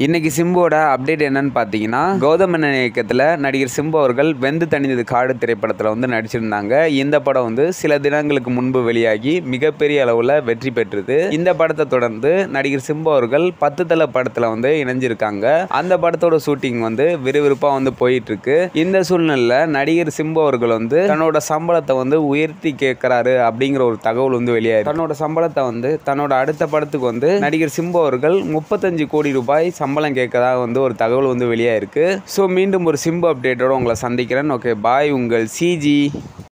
இன்னைக்கு சிம்புவோட அப்டேட் என்னன்னு பார்த்தீங்கன்னா கௌதம் மேனன் இயக்கத்தில் நடிகர் சிம்பு அவர்கள் வெந்து தணிந்தது காடு திரைப்படத்தில் வந்து நடிச்சிருந்தாங்க இந்த படம் வந்து சில தினங்களுக்கு முன்பு வெளியாகி மிகப்பெரிய அளவில் வெற்றி பெற்றது இந்த படத்தை தொடர்ந்து நடிகர் சிம்பு அவர்கள் பத்து தலை படத்தில் வந்து இணைஞ்சிருக்காங்க அந்த படத்தோட ஷூட்டிங் வந்து விறுவிறுப்பாக வந்து போயிட்டு இருக்கு இந்த சூழ்நிலையில் நடிகர் சிம்பு அவர்கள் வந்து தன்னோட சம்பளத்தை வந்து உயர்த்தி கேட்கிறாரு அப்படிங்கிற ஒரு தகவல் வந்து வெளியாயிருக்கு தன்னோட சம்பளத்தை வந்து தன்னோட அடுத்த படத்துக்கு வந்து நடிகர் சிம்பு அவர்கள் முப்பத்தஞ்சு கோடி ரூபாய் சம்பளம் கேட்கறதா வந்து ஒரு தகவல் வந்து வெளியாயிருக்கு ஸோ மீண்டும் ஒரு சிம்பு அப்டேட்டோட உங்களை சந்திக்கிறேன் ஓகே பாய் உங்கள் சிஜி